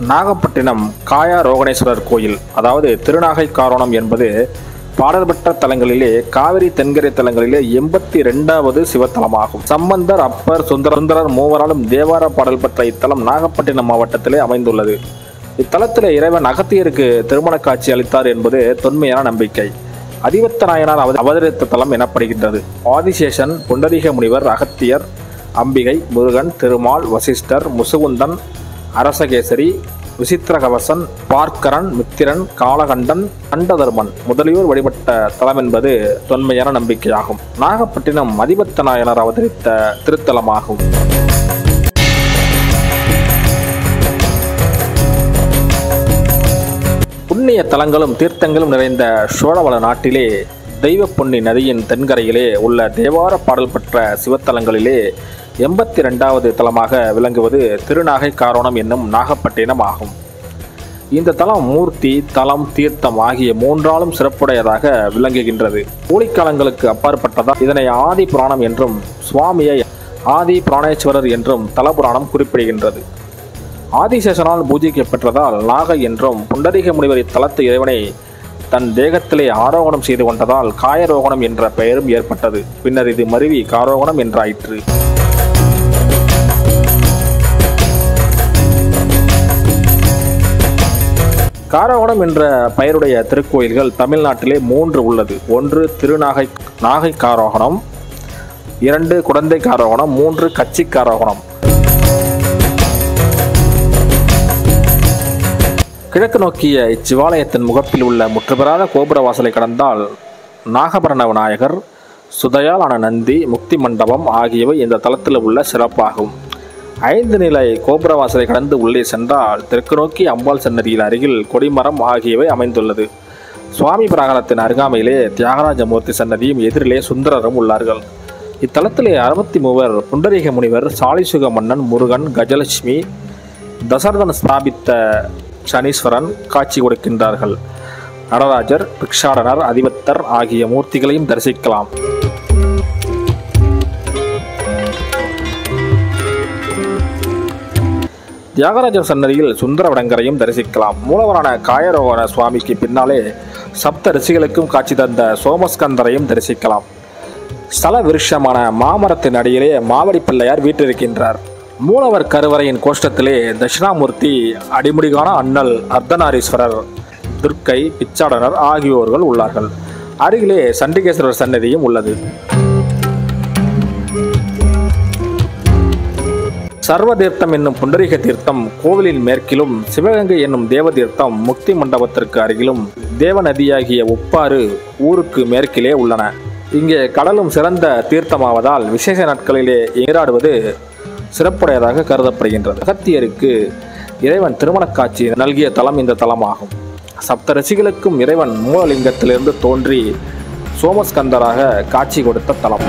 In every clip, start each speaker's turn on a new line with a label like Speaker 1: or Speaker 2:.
Speaker 1: நாகப்பட்டினம் காயா ரோகணேஸ்வரர் கோயில் அதாவது திருநாகை காரோணம் என்பது பாடல்பெற்ற தலங்களிலே காவிரி தென்கரை தலங்களிலே எண்பத்தி ரெண்டாவது சிவத்தலமாகும் சம்பந்தர் அப்பர் சுந்தர சுந்தரர் மூவராலும் தேவார பாடல் பெற்ற இத்தலம் நாகப்பட்டினம் மாவட்டத்திலே அமைந்துள்ளது இத்தலத்திலே இறைவன் அகத்தியருக்கு திருமண காட்சி அளித்தார் என்பது தொன்மையான நம்பிக்கை அதிவத்த நாயனார் அவத- அவதரித்த தலம் எனப்படுகின்றது ஆதிசேஷன் புண்டரீக முனிவர் அகத்தியர் அம்பிகை முருகன் திருமால் வசிஷ்டர் முசுகுந்தன் அரசகேசரி விசித்திரகவசன் பார்க்கரன் மித்திரன் காலகண்டன் கண்டதர்மன் முதலியோர் வழிபட்ட தலம் என்பது தொன்மையான நம்பிக்கையாகும் நாகப்பட்டினம் அதிபத்த நாயனார் அவதரித்த திருத்தலமாகும் புண்ணிய தலங்களும் தீர்த்தங்களும் நிறைந்த சோழவள நாட்டிலே தெய்வ பொன்னி நதியின் தென்கரையிலே உள்ள தேவார பாடல் பெற்ற சிவத்தலங்களிலே எண்பத்தி ரெண்டாவது தலமாக விளங்குவது திருநாகை காரோணம் என்னும் நாகப்பட்டினம் ஆகும் இந்த தலம் மூர்த்தி தலம் தீர்த்தம் ஆகிய மூன்றாலும் சிறப்புடையதாக விளங்குகின்றது ஊழிக்காலங்களுக்கு அப்பாற்பட்டதால் இதனை ஆதி புராணம் என்றும் சுவாமியை ஆதி புராணேஸ்வரர் என்றும் தலபுராணம் குறிப்பிடுகின்றது ஆதிசேஷனால் பூஜிக்கப்பெற்றதால் நாகை என்றும் புண்டரீக முனிவர் இத்தலத்து இறைவனை தன் தேகத்திலே ஆரோகணம் செய்து கொண்டதால் காயரோகணம் என்ற பெயரும் ஏற்பட்டது பின்னர் இது மருவி காரோகணம் என்றாயிற்று காரகோணம் என்ற பெயருடைய திருக்கோயில்கள் தமிழ்நாட்டிலே மூன்று உள்ளது ஒன்று திருநாகை நாகை காரோகணம் இரண்டு குடந்தை காரோகணம் மூன்று கச்சி காரோகணம் கிழக்கு நோக்கிய இச்சிவாலயத்தின் முகப்பில் உள்ள முற்றுபெறாத கோபுர வாசலை கடந்தால் நாகபரண விநாயகர் சுதையாலான நந்தி முக்தி மண்டபம் ஆகியவை இந்த தலத்தில் உள்ள சிறப்பாகும் ஐந்து நிலை கோபுர வாசலை கடந்து உள்ளே சென்றால் தெற்கு நோக்கி அம்பாள் சன்னதியில் அருகில் கொடிமரம் ஆகியவை அமைந்துள்ளது சுவாமி பிராகாரத்தின் அருகாமையிலே தியாகராஜமூர்த்தி சன்னதியும் எதிரிலே சுந்தரரும் உள்ளார்கள் இத்தலத்திலே அறுபத்தி மூவர் புண்டரீக முனிவர் சாலிசுக மன்னன் முருகன் கஜலட்சுமி தசரதன் ஸ்தாபித்த சனீஸ்வரன் காட்சி கொடுக்கின்றார்கள் நடராஜர் பிக்ஷாடனர் அதிபத்தர் ஆகிய மூர்த்திகளையும் தரிசிக்கலாம் தியாகராஜர் சன்னதியில் சுந்தர வடங்கரையும் தரிசிக்கலாம் மூலவரான காயரோகண சுவாமிக்கு பின்னாலே சப்த ரிஷிகளுக்கும் காட்சி தந்த சோமஸ்கந்தரையும் தரிசிக்கலாம் ஸ்தல விருஷமான மாமரத்தின் அடியிலே மாவடி பிள்ளையார் வீற்றிருக்கின்றார் மூலவர் கருவறையின் கோஷ்டத்திலே தட்சிணாமூர்த்தி அடிமுடிகான அண்ணல் அர்த்தநாரீஸ்வரர் துர்க்கை பிச்சாடனர் ஆகியோர்கள் உள்ளார்கள் அருகிலே சண்டிகேஸ்வரர் சன்னதியும் உள்ளது சர்வ தீர்த்தம் என்னும் புண்டரீக தீர்த்தம் கோவிலின் மேற்கிலும் சிவகங்கை என்னும் தேவ தீர்த்தம் முக்தி மண்டபத்திற்கு அருகிலும் தேவ நதியாகிய உப்பாறு ஊருக்கு மேற்கிலே உள்ளன இங்கே கடலும் சிறந்த தீர்த்தமாவதால் விசேஷ நாட்களிலே நீராடுவது சிறப்புடையதாக கருதப்படுகின்றது அகத்தியருக்கு இறைவன் திருமணக் காட்சி நல்கிய தலம் இந்த தலமாகும் சப்த ரிஷிகளுக்கும் இறைவன் மூலலிங்கத்திலிருந்து தோன்றி சோமஸ்கந்தராக காட்சி கொடுத்த தலம்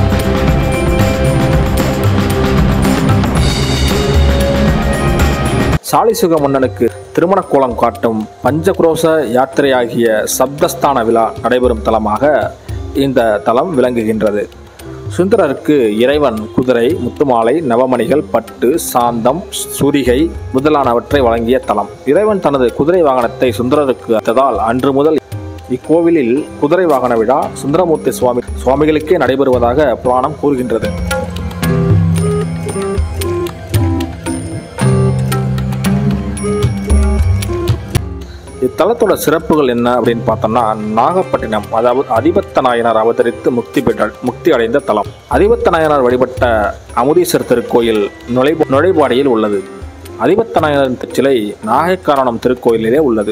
Speaker 1: சாலிசுக மன்னனுக்கு திருமண கோலம் காட்டும் பஞ்சகுரோச யாத்திரையாகிய சப்தஸ்தான விழா நடைபெறும் தலமாக இந்த தலம் விளங்குகின்றது சுந்தரருக்கு இறைவன் குதிரை முத்துமாலை நவமணிகள் பட்டு சாந்தம் சூரிகை முதலானவற்றை வழங்கிய தலம் இறைவன் தனது குதிரை வாகனத்தை சுந்தரருக்கு அளித்ததால் அன்று முதல் இக்கோவிலில் குதிரை வாகன விழா சுந்தரமூர்த்தி சுவாமி சுவாமிகளுக்கே நடைபெறுவதாக புராணம் கூறுகின்றது இத்தலத்தோட சிறப்புகள் என்ன அப்படின்னு பார்த்தோம்னா நாகப்பட்டினம் அதாவது அதிபத்த நாயனார் அவதரித்து முக்தி பெற்ற முக்தி அடைந்த தலம் அதிபத்த நாயனார் வழிபட்ட அமுதீஸ்வரர் திருக்கோயில் நுழை நுழைவாடியில் உள்ளது அதிபத்த நாயனாரின் சிலை நாகைக்காரணம் திருக்கோயிலிலே உள்ளது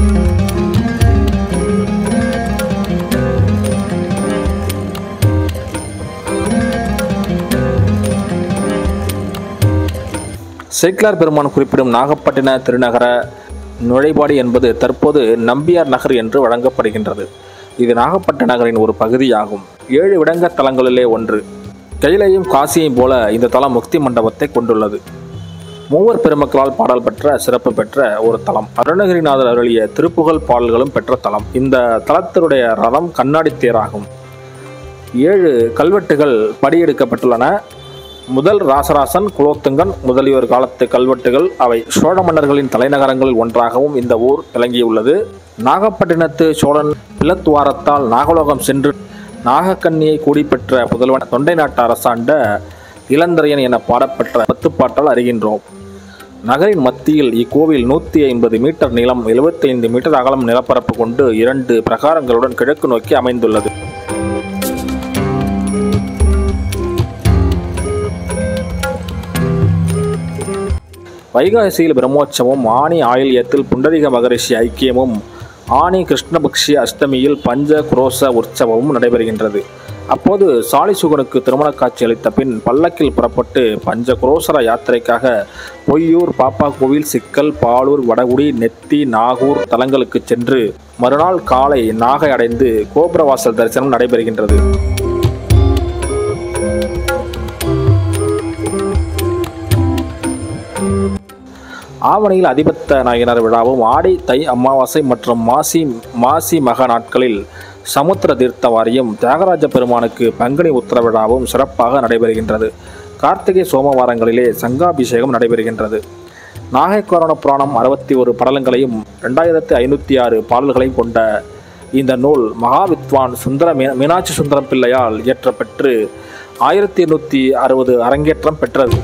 Speaker 1: சேக்கிலார் பெருமான் குறிப்பிடும் நாகப்பட்டின திருநகர நுழைபாடி என்பது தற்போது நம்பியார் நகர் என்று வழங்கப்படுகின்றது இது நாகப்பட்டின நகரின் ஒரு பகுதியாகும் ஏழு விடங்க தலங்களிலே ஒன்று கையிலையும் காசியையும் போல இந்த தலம் முக்தி மண்டபத்தை கொண்டுள்ளது மூவர் பெருமக்களால் பாடல் பெற்ற சிறப்பு பெற்ற ஒரு தலம் அருணகிரிநாதர் அருளிய திருப்புகழ் பாடல்களும் பெற்ற தலம் இந்த தலத்தினுடைய ரதம் கண்ணாடி தேராகும் ஏழு கல்வெட்டுகள் படியெடுக்கப்பட்டுள்ளன முதல் ராசராசன் குலோத்துங்கன் முதலியோர் காலத்து கல்வெட்டுகள் அவை சோழ மன்னர்களின் தலைநகரங்களில் ஒன்றாகவும் இந்த ஊர் விளங்கியுள்ளது நாகப்பட்டினத்து சோழன் பிளத்துவாரத்தால் நாகலோகம் சென்று நாகக்கண்ணியை கூடிப்பெற்ற புதல்வன் தொண்டை நாட்டு அரசாண்ட இளந்திரையன் என பாடப்பெற்ற பத்துப்பாட்டால் அறிகின்றோம் நகரின் மத்தியில் இக்கோவில் நூற்றி ஐம்பது மீட்டர் நீளம் 75 மீட்டர் அகலம் நிலப்பரப்பு கொண்டு இரண்டு பிரகாரங்களுடன் கிழக்கு நோக்கி அமைந்துள்ளது வைகாசியில் பிரம்மோற்சவம் ஆணி ஆயில்யத்தில் புண்டரிக மகரிஷி ஐக்கியமும் ஆணி கிருஷ்ணபக்ஷி அஷ்டமியில் பஞ்ச குரோச உற்சவமும் நடைபெறுகின்றது அப்போது சாலிசுகனுக்கு திருமண காட்சி அளித்த பின் பல்லக்கில் புறப்பட்டு பஞ்ச குரோசர யாத்திரைக்காக பொய்யூர் பாப்பா கோவில் சிக்கல் பாலூர் வடகுடி நெத்தி நாகூர் தலங்களுக்கு சென்று மறுநாள் காலை நாகை அடைந்து கோபுரவாசல் தரிசனம் நடைபெறுகின்றது ஆவணியில் அதிபத்த நாயனர் விழாவும் ஆடி தை அமாவாசை மற்றும் மாசி மாசி மக நாட்களில் சமுத்திர தீர்த்த வாரியம் தியாகராஜ பெருமானுக்கு பங்குனி உத்தர விழாவும் சிறப்பாக நடைபெறுகின்றது கார்த்திகை சோமவாரங்களிலே சங்காபிஷேகம் நடைபெறுகின்றது நாகைக்கோரண புராணம் அறுபத்தி ஒரு படலங்களையும் ரெண்டாயிரத்தி ஐநூற்றி ஆறு பாடல்களையும் கொண்ட இந்த நூல் மகாவித்வான் சுந்தர மீ மீனாட்சி சுந்தரம் பிள்ளையால் இயற்றப்பெற்று ஆயிரத்தி எண்ணூற்றி அறுபது அரங்கேற்றம் பெற்றது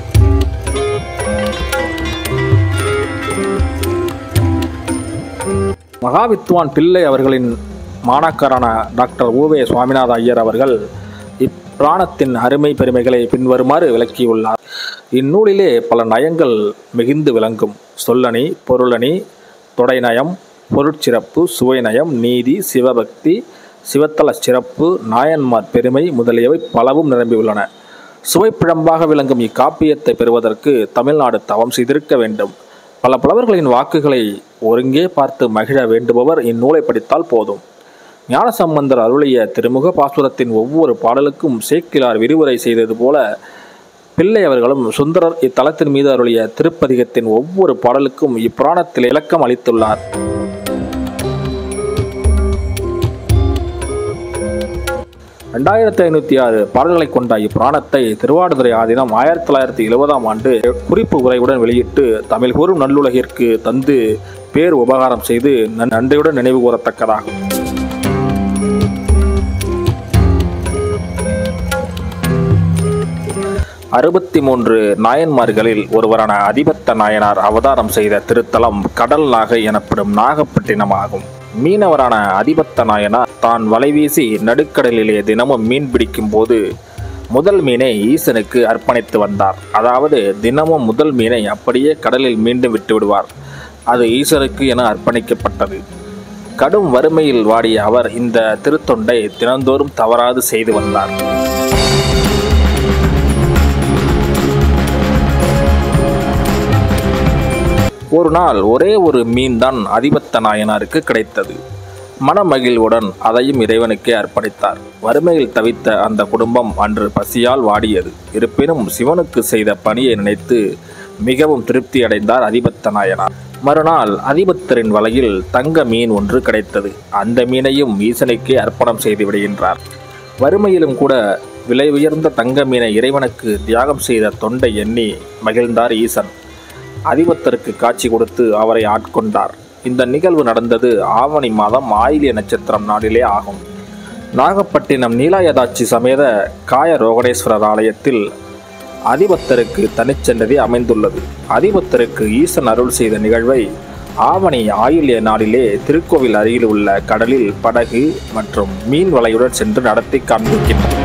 Speaker 1: மகாவித்வான் பிள்ளை அவர்களின் மாணாக்கரான டாக்டர் ஊவே சுவாமிநாத ஐயர் அவர்கள் இப்பிராணத்தின் அருமை பெருமைகளை பின்வருமாறு விளக்கியுள்ளார் இந்நூலிலே பல நயங்கள் மிகுந்து விளங்கும் சொல்லணி பொருளணி தொடைநயம் பொருட்சிறப்பு சுவைநயம் நீதி சிவபக்தி சிவத்தல சிறப்பு நாயன்மார் பெருமை முதலியவை பலவும் நிரம்பியுள்ளன சுவைப்பிழம்பாக விளங்கும் இக்காப்பியத்தை பெறுவதற்கு தமிழ்நாடு தவம் செய்திருக்க வேண்டும் பல புலவர்களின் வாக்குகளை ஒருங்கே பார்த்து மகிழ வேண்டுபவர் இந்நூலை படித்தால் போதும் ஞானசம்பந்தர் அருளிய திருமுக பாசுரத்தின் ஒவ்வொரு பாடலுக்கும் சேக்கிலார் விரிவுரை செய்தது போல பிள்ளை அவர்களும் சுந்தரர் இத்தலத்தின் மீது அருளிய திருப்பதிகத்தின் ஒவ்வொரு பாடலுக்கும் இப்புராணத்தில் இலக்கம் அளித்துள்ளார் ரெண்டாயிரத்தி ஐநூற்றி ஆறு பாடல்களை கொண்ட இப்புராணத்தை திருவாடுதுறை ஆதீனம் ஆயிரத்தி தொள்ளாயிரத்தி எழுபதாம் ஆண்டு குறிப்பு உரையுடன் வெளியிட்டு தமிழ் கூறும் நல்லுலகிற்கு தந்து பேர் உபகாரம் செய்து நன்- நன்றியுடன் நினைவு கூறத்தக்கதாகும் அறுபத்தி மூன்று நாயன்மார்களில் ஒருவரான அதிபத்த நாயனார் அவதாரம் செய்த திருத்தலம் கடல் நாகை எனப்படும் நாகப்பட்டினம் ஆகும் மீனவரான அதிபத்த நாயனார் தான் வலைவீசி நடுக்கடலிலே தினமும் மீன் பிடிக்கும் போது முதல் மீனை ஈசனுக்கு அர்ப்பணித்து வந்தார் அதாவது தினமும் முதல் மீனை அப்படியே கடலில் மீண்டும் விட்டு விடுவார் அது ஈசனுக்கு என அர்ப்பணிக்கப்பட்டது கடும் வறுமையில் வாடிய அவர் இந்த திருத்தொண்டை தினந்தோறும் தவறாது செய்து வந்தார் ஒரு நாள் ஒரே ஒரு மீன் தான் அதிபத்த நாயனாருக்கு கிடைத்தது மனமகிழ்வுடன் அதையும் இறைவனுக்கே அர்ப்பணித்தார் வறுமையில் தவித்த அந்த குடும்பம் அன்று பசியால் வாடியது இருப்பினும் சிவனுக்கு செய்த பணியை நினைத்து மிகவும் திருப்தி அடைந்தார் அதிபத்த நாயனார் மறுநாள் அதிபத்தரின் வலையில் தங்க மீன் ஒன்று கிடைத்தது அந்த மீனையும் ஈசனுக்கே அர்ப்பணம் செய்து விடுகின்றார் வறுமையிலும் கூட விலை உயர்ந்த தங்க மீனை இறைவனுக்கு தியாகம் செய்த தொண்டை எண்ணி மகிழ்ந்தார் ஈசன் அதிபத்தருக்கு காட்சி கொடுத்து அவரை ஆட்கொண்டார் இந்த நிகழ்வு நடந்தது ஆவணி மாதம் ஆயிலிய நட்சத்திரம் நாளிலே ஆகும் நாகப்பட்டினம் நீலாயதாட்சி சமேத காய ரோகணேஸ்வரர் ஆலயத்தில் அதிபத்தருக்கு தனிச்சன்னதி அமைந்துள்ளது அதிபத்தருக்கு ஈசன் அருள் செய்த நிகழ்வை ஆவணி ஆயில்ய நாளிலே திருக்கோவில் அருகில் உள்ள கடலில் படகு மற்றும் மீன் வலையுடன் சென்று நடத்தி காண்பிக்கின்றனர்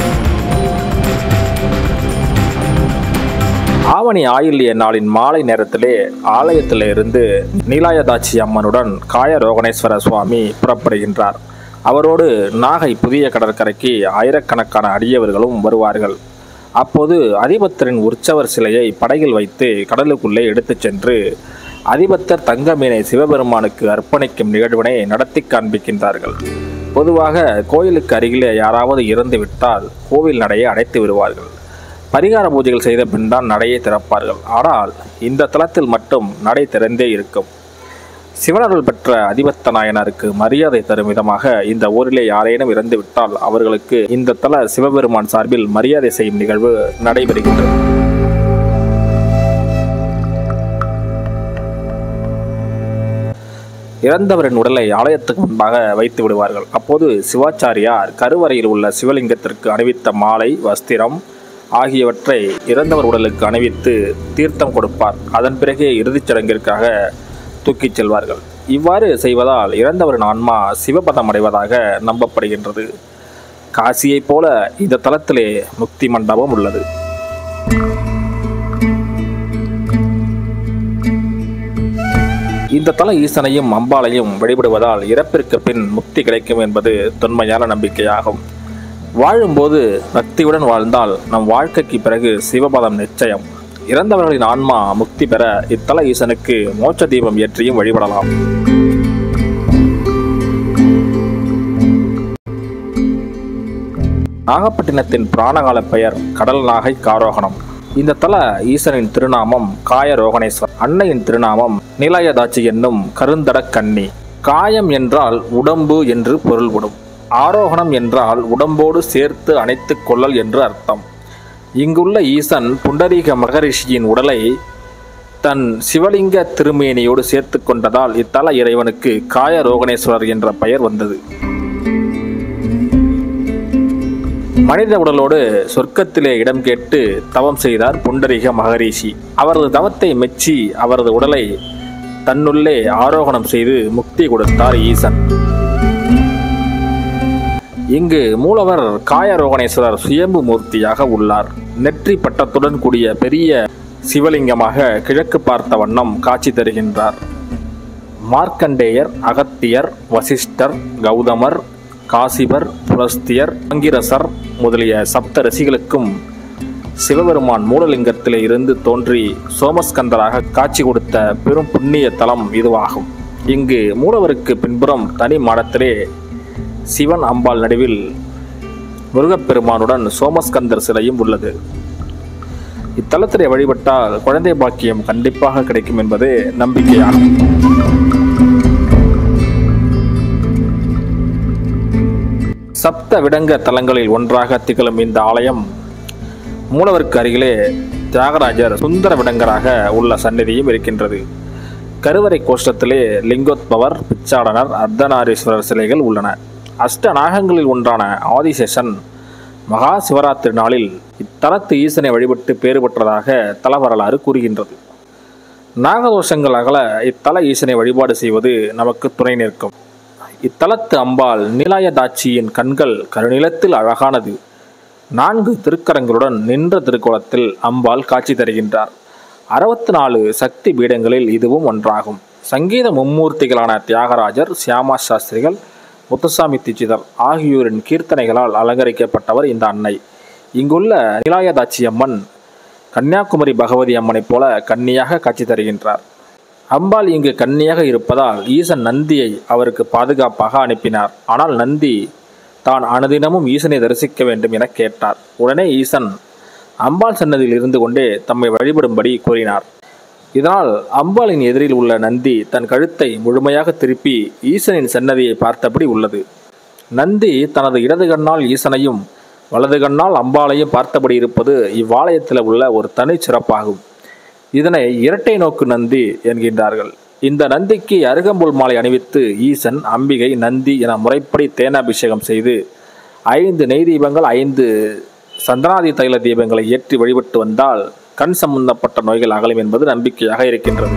Speaker 1: ஆவணி ஆயில்ய நாளின் மாலை நேரத்திலே ஆலயத்திலே இருந்து நீலாயதாட்சி அம்மனுடன் காய ரோகணேஸ்வர சுவாமி புறப்படுகின்றார் அவரோடு நாகை புதிய கடற்கரைக்கு ஆயிரக்கணக்கான அடியவர்களும் வருவார்கள் அப்போது அதிபத்தரின் உற்சவர் சிலையை படகில் வைத்து கடலுக்குள்ளே எடுத்துச் சென்று அதிபத்தர் தங்க மீனை சிவபெருமானுக்கு அர்ப்பணிக்கும் நிகழ்வினை நடத்தி காண்பிக்கின்றார்கள் பொதுவாக கோயிலுக்கு அருகிலே யாராவது இறந்து விட்டால் கோவில் நடையை அடைத்து விடுவார்கள் பரிகார பூஜைகள் செய்த பின் தான் நடையை திறப்பார்கள் ஆனால் இந்த தலத்தில் மட்டும் நடை திறந்தே இருக்கும் சிவனருள் பெற்ற அதிபத்த நாயனாருக்கு மரியாதை தரும் விதமாக இந்த ஊரிலே யாரேனும் இறந்துவிட்டால் அவர்களுக்கு இந்த தல சிவபெருமான் சார்பில் மரியாதை செய்யும் நிகழ்வு நடைபெறுகின்றது இறந்தவரின் உடலை ஆலயத்துக்கு முன்பாக வைத்து விடுவார்கள் அப்போது சிவாச்சாரியார் கருவறையில் உள்ள சிவலிங்கத்திற்கு அணிவித்த மாலை வஸ்திரம் ஆகியவற்றை இறந்தவர் உடலுக்கு அணிவித்து தீர்த்தம் கொடுப்பார் அதன் பிறகே இறுதிச் சடங்கிற்காக தூக்கிச் செல்வார்கள் இவ்வாறு செய்வதால் இறந்தவரின் ஆன்மா சிவபதம் அடைவதாக நம்பப்படுகின்றது காசியைப் போல இந்த தலத்திலே முக்தி மண்டபம் உள்ளது இந்த தல ஈசனையும் அம்பாளையும் வழிபடுவதால் இறப்பிற்கு பின் முக்தி கிடைக்கும் என்பது தொன்மையான நம்பிக்கையாகும் வாழும்போது பக்தியுடன் வாழ்ந்தால் நம் வாழ்க்கைக்கு பிறகு சிவபதம் நிச்சயம் இறந்தவர்களின் ஆன்மா முக்தி பெற இத்தல ஈசனுக்கு மோட்ச தீபம் ஏற்றியும் வழிபடலாம் நாகப்பட்டினத்தின் பிராணகால பெயர் கடல் நாகை காரோகணம் இந்த தல ஈசனின் திருநாமம் காயரோகணேஸ்வர் அன்னையின் திருநாமம் நிலையதாட்சி என்னும் கருந்தட கன்னி காயம் என்றால் உடம்பு என்று பொருள்படும் ஆரோகணம் என்றால் உடம்போடு சேர்த்து அணைத்துக் கொள்ளல் என்று அர்த்தம் இங்குள்ள ஈசன் புண்டரீக மகரிஷியின் உடலை தன் சிவலிங்க திருமேனியோடு சேர்த்து கொண்டதால் இத்தல இறைவனுக்கு காயரோகணேஸ்வரர் என்ற பெயர் வந்தது மனித உடலோடு சொர்க்கத்திலே இடம் கேட்டு தவம் செய்தார் புண்டரீக மகரிஷி அவரது தவத்தை மெச்சி அவரது உடலை தன்னுள்ளே ஆரோகணம் செய்து முக்தி கொடுத்தார் ஈசன் இங்கு மூலவர் காயரோகணேஸ்வரர் சுயம்பு மூர்த்தியாக உள்ளார் நெற்றி பட்டத்துடன் கூடிய பெரிய சிவலிங்கமாக கிழக்கு பார்த்த வண்ணம் காட்சி தருகின்றார் மார்க்கண்டேயர் அகத்தியர் வசிஷ்டர் கௌதமர் காசிபர் புலஸ்தியர் அங்கிரசர் முதலிய சப்த ரிஷிகளுக்கும் சிவபெருமான் மூலலிங்கத்திலே இருந்து தோன்றி சோமஸ்கந்தராக காட்சி கொடுத்த பெரும் புண்ணிய தலம் இதுவாகும் இங்கு மூலவருக்கு பின்புறம் தனி மாடத்திலே சிவன் அம்பாள் நடுவில் முருகப்பெருமானுடன் சோமஸ்கந்தர் சிலையும் உள்ளது இத்தலத்திலே வழிபட்டால் குழந்தை பாக்கியம் கண்டிப்பாக கிடைக்கும் என்பது நம்பிக்கையாகும் சப்த விடங்க தலங்களில் ஒன்றாக திகழும் இந்த ஆலயம் மூலவருக்கு அருகிலே தியாகராஜர் சுந்தர விடங்கராக உள்ள சந்நிதியும் இருக்கின்றது கருவறை கோஷ்டத்திலே லிங்கோத்பவர் பிச்சாடனர் அர்த்தநாரீஸ்வரர் சிலைகள் உள்ளன அஷ்ட நாகங்களில் ஒன்றான ஆதிசேஷன் மகா சிவராத்திரி நாளில் இத்தலத்து ஈசனை வழிபட்டு பேறு பெற்றதாக தல வரலாறு கூறுகின்றது நாகதோஷங்கள் அகல இத்தல ஈசனை வழிபாடு செய்வது நமக்கு துணை நிற்கும் இத்தலத்து அம்பாள் நீலாயதாட்சியின் கண்கள் கருநிலத்தில் அழகானது நான்கு திருக்கரங்களுடன் நின்ற திருக்கோலத்தில் அம்பாள் காட்சி தருகின்றார் அறுபத்தி நாலு சக்தி பீடங்களில் இதுவும் ஒன்றாகும் சங்கீத மும்மூர்த்திகளான தியாகராஜர் சியாமா சாஸ்திரிகள் முத்துசாமி தீட்சிதர் ஆகியோரின் கீர்த்தனைகளால் அலங்கரிக்கப்பட்டவர் இந்த அன்னை இங்குள்ள நிலாயதாட்சி அம்மன் கன்னியாகுமரி பகவதி அம்மனைப் போல கன்னியாக காட்சி தருகின்றார் அம்பாள் இங்கு கன்னியாக இருப்பதால் ஈசன் நந்தியை அவருக்கு பாதுகாப்பாக அனுப்பினார் ஆனால் நந்தி தான் அனுதினமும் ஈசனை தரிசிக்க வேண்டும் என கேட்டார் உடனே ஈசன் அம்பாள் சன்னதியில் இருந்து கொண்டே தம்மை வழிபடும்படி கூறினார் இதனால் அம்பாளின் எதிரில் உள்ள நந்தி தன் கழுத்தை முழுமையாக திருப்பி ஈசனின் சன்னதியை பார்த்தபடி உள்ளது நந்தி தனது இடது கண்ணால் ஈசனையும் வலது கண்ணால் அம்பாளையும் பார்த்தபடி இருப்பது இவ்வாலயத்தில் உள்ள ஒரு தனி சிறப்பாகும் இதனை இரட்டை நோக்கு நந்தி என்கின்றார்கள் இந்த நந்திக்கு அருகம்புல் மாலை அணிவித்து ஈசன் அம்பிகை நந்தி என முறைப்படி தேனாபிஷேகம் செய்து ஐந்து நெய் தீபங்கள் ஐந்து சந்தனாதி தைல தீபங்களை ஏற்றி வழிபட்டு வந்தால் கண் சம்பந்தப்பட்ட நோய்கள் அகலும் என்பது நம்பிக்கையாக இருக்கின்றது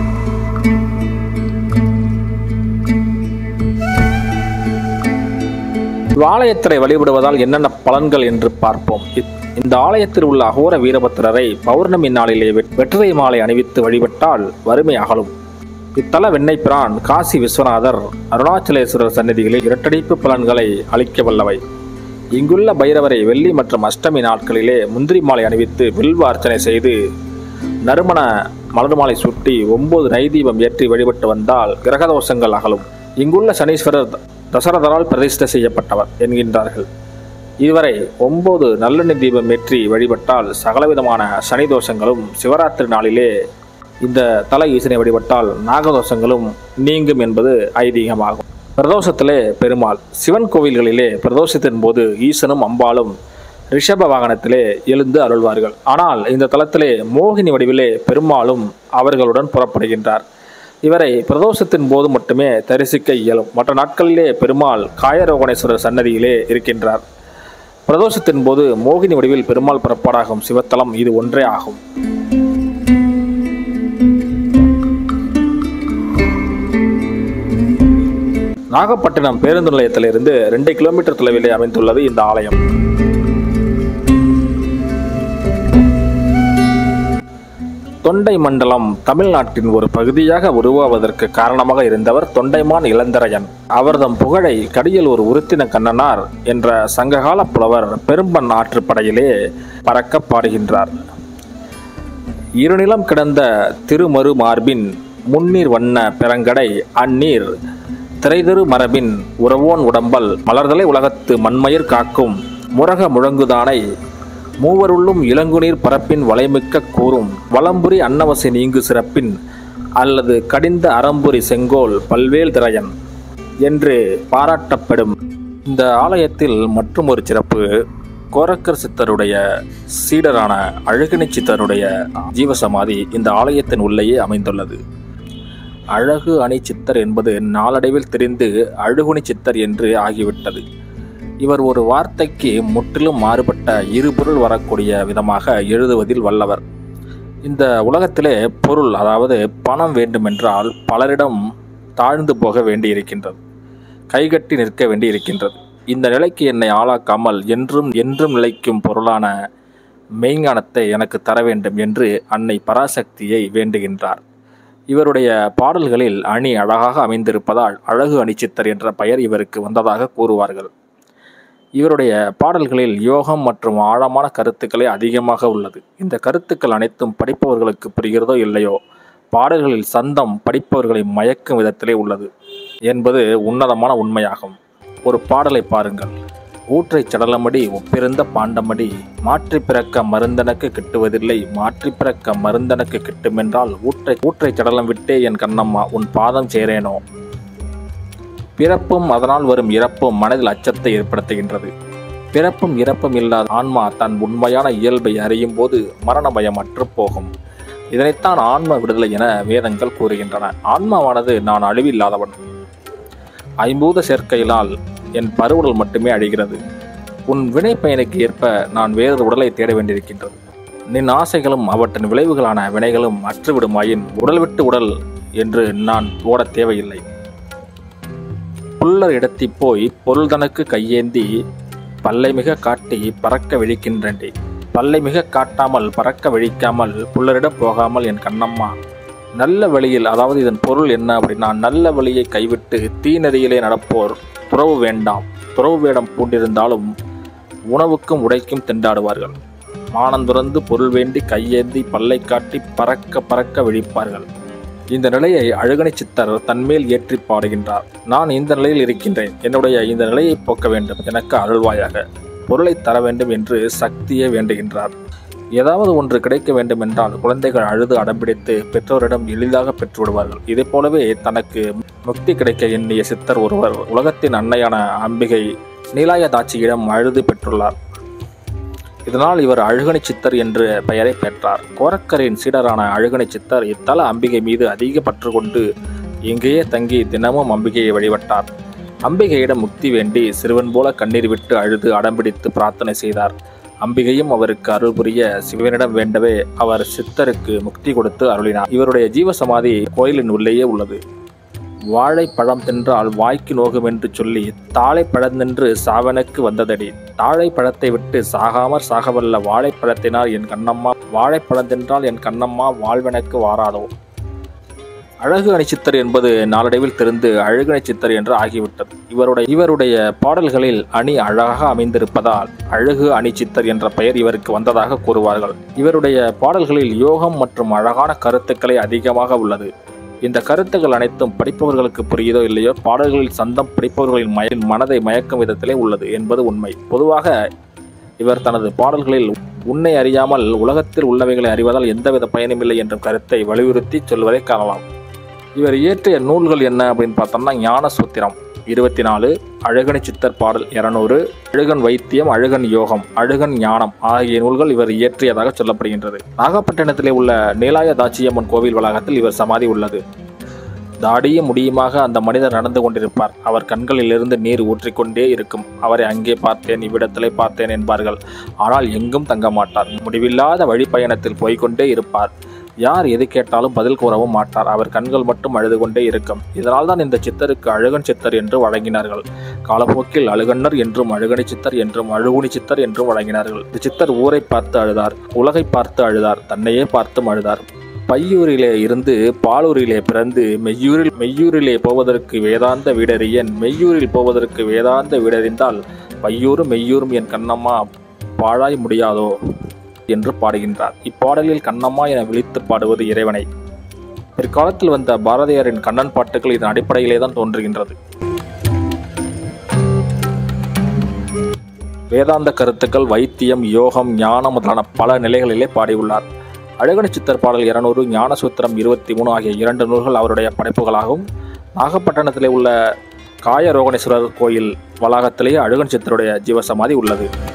Speaker 1: இவ்வாலயத்தினை வழிபடுவதால் என்னென்ன பலன்கள் என்று பார்ப்போம் இத்- இந்த ஆலயத்தில் உள்ள அகோர வீரபத்திரரை பௌர்ணமி நாளிலே வெ- வெற்றிலை மாலை அணிவித்து வழிபட்டால் வறுமை அகலும் இத்தல வெண்ணெய் பிரான் காசி விஸ்வநாதர் அருணாச்சலேஸ்வரர் சந்நிதிகளில் இரட்டடிப்பு பலன்களை அளிக்க வல்லவை இங்குள்ள பைரவரை வெள்ளி மற்றும் அஷ்டமி நாட்களிலே முந்திரி மாலை அணிவித்து வில்வ அர்ச்சனை செய்து நறுமண மலர் மாலை சுட்டி ஒன்பது நைதீபம் ஏற்றி வழிபட்டு வந்தால் கிரகதோஷங்கள் அகலும் இங்குள்ள சனீஸ்வரர் த- தசரதரால் பிரதிஷ்டை செய்யப்பட்டவர் என்கின்றார்கள் இதுவரை ஒன்பது நல்லெண்ணெய் தீபம் ஏற்றி வழிபட்டால் சகலவிதமான சனி தோஷங்களும் சிவராத்திரி நாளிலே இந்த தல ஈசனை வழிபட்டால் நாகதோஷங்களும் நீங்கும் என்பது ஐதீகமாகும் பிரதோஷத்திலே பெருமாள் சிவன் கோவில்களிலே பிரதோஷத்தின் போது ஈசனும் அம்பாளும் ரிஷப வாகனத்திலே எழுந்து அருள்வார்கள் ஆனால் இந்த தலத்திலே மோகினி வடிவிலே பெருமாளும் அவர்களுடன் புறப்படுகின்றார் இவரை பிரதோஷத்தின் போது மட்டுமே தரிசிக்க இயலும் மற்ற நாட்களிலே பெருமாள் காயரோகணேஸ்வரர் சன்னதியிலே இருக்கின்றார் பிரதோஷத்தின் போது மோகினி வடிவில் பெருமாள் புறப்பாடாகும் சிவத்தலம் இது ஒன்றே ஆகும் நாகப்பட்டினம் பேருந்து நிலையத்திலிருந்து ரெண்டு கிலோமீட்டர் தொலைவிலே அமைந்துள்ளது இந்த ஆலயம் தொண்டை மண்டலம் தமிழ்நாட்டின் ஒரு பகுதியாக உருவாவதற்கு காரணமாக இருந்தவர் தொண்டைமான் இளந்தரையன் அவர்தம் புகழை கடியலூர் உருத்தின கண்ணனார் என்ற சங்ககால புலவர் பெரும்பன் ஆற்றுப்படையிலே பறக்க பாடுகின்றார் இருநிலம் கிடந்த திருமரு மார்பின் முன்னீர் வண்ண பெரங்கடை அந்நீர் திரைதிரு மரபின் உறவோன் உடம்பல் மலர்தலை உலகத்து மண்மயிர் காக்கும் முரக முழங்குதானை மூவருள்ளும் இளங்குநீர் பரப்பின் வளைமிக்க கூறும் வளம்புரி அன்னவசி நீங்கு சிறப்பின் அல்லது கடிந்த அறம்புரி செங்கோல் பல்வேல் திரையன் என்று பாராட்டப்படும் இந்த ஆலயத்தில் மற்றும் ஒரு சிறப்பு கோரக்கர் சித்தருடைய சீடரான அழகினி சித்தருடைய ஜீவசமாதி இந்த ஆலயத்தின் உள்ளேயே அமைந்துள்ளது அழகு அணி சித்தர் என்பது நாளடைவில் தெரிந்து அழுகுனி சித்தர் என்று ஆகிவிட்டது இவர் ஒரு வார்த்தைக்கு முற்றிலும் மாறுபட்ட இருபொருள் வரக்கூடிய விதமாக எழுதுவதில் வல்லவர் இந்த உலகத்திலே பொருள் அதாவது பணம் வேண்டுமென்றால் பலரிடம் தாழ்ந்து போக வேண்டியிருக்கின்றது கைகட்டி நிற்க வேண்டியிருக்கின்றது இந்த நிலைக்கு என்னை ஆளாக்காமல் என்றும் என்றும் நிலைக்கும் பொருளான மெய்ஞானத்தை எனக்கு தர வேண்டும் என்று அன்னை பராசக்தியை வேண்டுகின்றார் இவருடைய பாடல்களில் அணி அழகாக அமைந்திருப்பதால் அழகு அணிச்சித்தர் என்ற பெயர் இவருக்கு வந்ததாக கூறுவார்கள் இவருடைய பாடல்களில் யோகம் மற்றும் ஆழமான கருத்துக்களே அதிகமாக உள்ளது இந்த கருத்துக்கள் அனைத்தும் படிப்பவர்களுக்கு புரிகிறதோ இல்லையோ பாடல்களில் சந்தம் படிப்பவர்களை மயக்கும் விதத்திலே உள்ளது என்பது உன்னதமான உண்மையாகும் ஒரு பாடலை பாருங்கள் ஊற்றை சடலமடி ஒப்பிருந்த பாண்டமடி மாற்றி பிறக்க மருந்தனக்கு கிட்டுவதில்லை மாற்றி பிறக்க மருந்தனக்கு கிட்டுமென்றால் ஊற்றை ஊற்றை சடலம் விட்டே என் கண்ணம்மா உன் பாதம் சேரேனோ பிறப்பும் அதனால் வரும் இறப்பும் மனதில் அச்சத்தை ஏற்படுத்துகின்றது பிறப்பும் இறப்பும் இல்லாத ஆன்மா தன் உண்மையான இயல்பை அறியும் போது மரண பயம் அற்றுப் போகும் இதனைத்தான் ஆன்ம விடுதலை என வேதங்கள் கூறுகின்றன ஆன்மாவானது நான் அழிவில்லாதவன் ஐம்பூத சேர்க்கையினால் என் பருவுடல் மட்டுமே அழிகிறது உன் வினை பயனுக்கு ஏற்ப நான் வேறு உடலை தேட வேண்டியிருக்கின்றது நின் ஆசைகளும் அவற்றின் விளைவுகளான வினைகளும் அற்றுவிடுமாயின் உடல் விட்டு உடல் என்று நான் ஓடத் தேவையில்லை புல்லர் இடத்தி போய் பொருள் தனக்கு கையேந்தி பல்லை மிக காட்டி பறக்க விழிக்கின்றேன்டி பல்லை மிக காட்டாமல் பறக்க விழிக்காமல் புல்லரிடம் போகாமல் என் கண்ணம்மா நல்ல வழியில் அதாவது இதன் பொருள் என்ன அப்படின்னா நல்ல வழியை கைவிட்டு தீநெறியிலே நடப்போர் துறவு வேண்டாம் துறவு வேடம் பூண்டிருந்தாலும் உணவுக்கும் உடைக்கும் திண்டாடுவார்கள் மானந்துறந்து பொருள் வேண்டி கையேந்தி பல்லை காட்டி பறக்க பறக்க விழிப்பார்கள் இந்த நிலையை அழுகணை சித்தர் தன்மேல் ஏற்றி பாடுகின்றார் நான் இந்த நிலையில் இருக்கின்றேன் என்னுடைய இந்த நிலையை போக்க வேண்டும் எனக்கு அருள்வாயாக பொருளை தர வேண்டும் என்று சக்தியே வேண்டுகின்றார் ஏதாவது ஒன்று கிடைக்க வேண்டும் என்றால் குழந்தைகள் அழுது அடம்பிடித்து பெற்றோரிடம் எளிதாக பெற்றுவிடுவார்கள் இதே போலவே தனக்கு முக்தி கிடைக்க எண்ணிய சித்தர் ஒருவர் உலகத்தின் அன்னையான அம்பிகை நீலாயதாட்சியிடம் அழுது பெற்றுள்ளார் இதனால் இவர் அழுகணி சித்தர் என்று பெயரை பெற்றார் கோரக்கரின் சீடரான அழுகணி சித்தர் இத்தல அம்பிகை மீது அதிக பற்று கொண்டு இங்கேயே தங்கி தினமும் அம்பிகையை வழிபட்டார் அம்பிகையிடம் முக்தி வேண்டி சிறுவன் போல கண்ணீர் விட்டு அழுது அடம்பிடித்து பிரார்த்தனை செய்தார் அம்பிகையும் அவருக்கு அருள் புரிய சிவனிடம் வேண்டவே அவர் சித்தருக்கு முக்தி கொடுத்து அருளினார் இவருடைய ஜீவசமாதி கோயிலின் உள்ளேயே உள்ளது வாழைப்பழம் தின்றால் வாய்க்கு நோகும் என்று சொல்லி தாழைப்பழம் நின்று சாவனுக்கு வந்ததடி தாழைப்பழத்தை விட்டு சாகாமற் சாகவல்ல வாழைப்பழத்தினால் என் கண்ணம்மா வாழைப்பழம் தின்றால் என் கண்ணம்மா வாழ்வெனக்கு வாராதோ அழகு அணிச்சித்தர் என்பது நாளடைவில் தெரிந்து அழகு சித்தர் என்று ஆகிவிட்டது இவருடைய இவருடைய பாடல்களில் அணி அழகாக அமைந்திருப்பதால் அழகு அணிச்சித்தர் என்ற பெயர் இவருக்கு வந்ததாக கூறுவார்கள் இவருடைய பாடல்களில் யோகம் மற்றும் அழகான கருத்துக்களை அதிகமாக உள்ளது இந்த கருத்துக்கள் அனைத்தும் படிப்பவர்களுக்கு புரியுதோ இல்லையோ பாடல்களில் சந்தம் படிப்பவர்களின் மய மனதை மயக்கும் விதத்திலே உள்ளது என்பது உண்மை பொதுவாக இவர் தனது பாடல்களில் உன்னை அறியாமல் உலகத்தில் உள்ளவைகளை அறிவதால் எந்தவித பயனுமில்லை என்ற கருத்தை வலியுறுத்தி சொல்வதை காணலாம் இவர் இயற்றிய நூல்கள் என்ன அப்படின்னு பார்த்தோம்னா ஞான சூத்திரம் இருபத்தி நாலு அழகனி சித்தர் பாடல் இருநூறு அழுகன் வைத்தியம் அழுகன் யோகம் அழுகன் ஞானம் ஆகிய நூல்கள் இவர் இயற்றியதாக சொல்லப்படுகின்றது நாகப்பட்டினத்திலே உள்ள நீலாய தாச்சியம்மன் கோவில் வளாகத்தில் இவர் சமாதி உள்ளது தாடியும் முடியுமாக அந்த மனிதர் நடந்து கொண்டிருப்பார் அவர் கண்களிலிருந்து நீர் ஊற்றிக்கொண்டே இருக்கும் அவரை அங்கே பார்த்தேன் இவ்விடத்திலே பார்த்தேன் என்பார்கள் ஆனால் எங்கும் தங்க மாட்டார் முடிவில்லாத வழிப்பயணத்தில் போய்க்கொண்டே இருப்பார் யார் எது கேட்டாலும் பதில் கூறவும் மாட்டார் அவர் கண்கள் மட்டும் அழுது கொண்டே இருக்கும் இதனால் தான் இந்த சித்தருக்கு அழகன் சித்தர் என்று வழங்கினார்கள் காலப்போக்கில் அழுகன்னர் என்றும் அழுகணி சித்தர் என்றும் அழுகுனி சித்தர் என்றும் வழங்கினார்கள் இந்த சித்தர் ஊரை பார்த்து அழுதார் உலகை பார்த்து அழுதார் தன்னையே பார்த்தும் அழுதார் பையூரிலே இருந்து பாலூரிலே பிறந்து மெய்யூரில் மெய்யூரிலே போவதற்கு வேதாந்த வீடறியன் மெய்யூரில் போவதற்கு வேதாந்த வீடறிந்தால் பையூரும் மெய்யூரும் என் கண்ணம்மா பாழாய் முடியாதோ என்று பாடுகின்றார் இப்பாடலில் கண்ணம்மா என விழித்து பாடுவது இறைவனை பிற்காலத்தில் வந்த பாரதியாரின் கண்ணன் பாட்டுகள் இதன் அடிப்படையிலே தான் தோன்றுகின்றது வேதாந்த கருத்துக்கள் வைத்தியம் யோகம் ஞானம் முதலான பல நிலைகளிலே பாடியுள்ளார் அழகன சித்தர் பாடல் இருநூறு ஞானசூத்திரம் இருபத்தி மூணு ஆகிய இரண்டு நூல்கள் அவருடைய படைப்புகளாகும் நாகப்பட்டினத்திலே உள்ள காய ரோகணேஸ்வரர் கோயில் வளாகத்திலேயே அழகன் சித்தருடைய ஜீவசமாதி உள்ளது